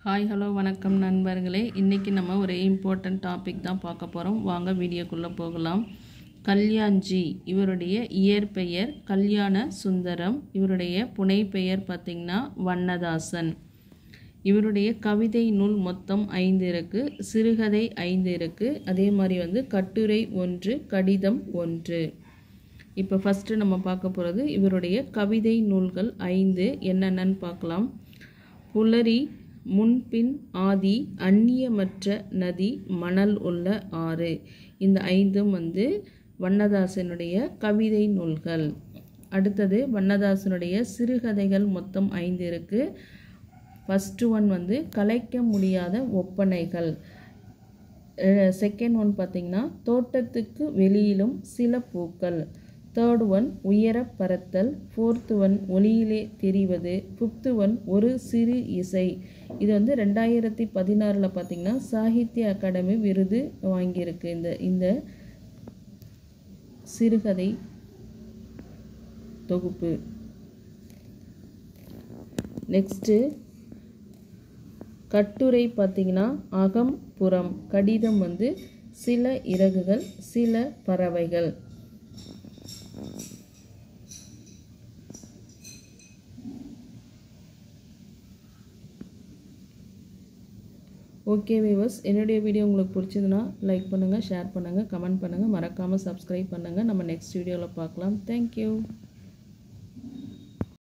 hi hello வணக்கம் நண்பர்களே இன்றைக்கி நம்ம ஒரு இம்பார்ட்டன்ட் டாபிக் தான் பார்க்க போகிறோம் வாங்க வீடியோக்குள்ளே போகலாம் கல்யாண்ஜி இவருடைய இயற்பெயர் கல்யாண சுந்தரம் இவருடைய புனைப்பெயர் பார்த்திங்கன்னா வண்ணதாசன் இவருடைய கவிதை நூல் மொத்தம் ஐந்து இருக்குது சிறுகதை ஐந்து இருக்குது அதே மாதிரி வந்து கட்டுரை ஒன்று கடிதம் ஒன்று இப்போ ஃபஸ்ட்டு நம்ம பார்க்க போகிறது இவருடைய கவிதை நூல்கள் ஐந்து என்னென்னன்னு பார்க்கலாம் புலரி முன்பின் ஆதி அந்நியமற்ற நதி மணல் உள்ள ஆறு இந்த ஐந்தும் வந்து வண்ணதாசனுடைய கவிதை நூல்கள் அடுத்தது வண்ணதாசனுடைய சிறுகதைகள் மொத்தம் ஐந்து இருக்குது ஃபஸ்ட்டு ஒன் வந்து கலைக்க முடியாத ஒப்பனைகள் செகண்ட் ஒன் பார்த்திங்கன்னா தோட்டத்துக்கு வெளியிலும் சில பூக்கள் தேர்ட் ஒன் உயர பறத்தல் ஃபோர்த்து ஒன் ஒளியிலே தெரிவது ஃபிஃப்த்து ஒன் ஒரு சிறு இசை இது வந்து ரெண்டாயிரத்தி பதினாறில் பார்த்திங்கன்னா சாகித்ய அகாடமி விருது வாங்கியிருக்கு இந்த இந்த சிறுகதை தொகுப்பு நெக்ஸ்ட்டு கட்டுரை பார்த்திங்கன்னா அகம் புறம் கடிதம் வந்து சில இறகுகள் சில பறவைகள் ஓகே விவர்ஸ் என்னுடைய வீடியோ உங்களுக்கு பிடிச்சதுன்னா லைக் பண்ணுங்கள் ஷேர் பண்ணுங்கள் கமெண்ட் பண்ணுங்கள் மறக்காமல் சப்ஸ்கிரைப் பண்ணுங்கள் நம்ம நெக்ஸ்ட் வீடியோவில் பார்க்கலாம் தேங்க்யூ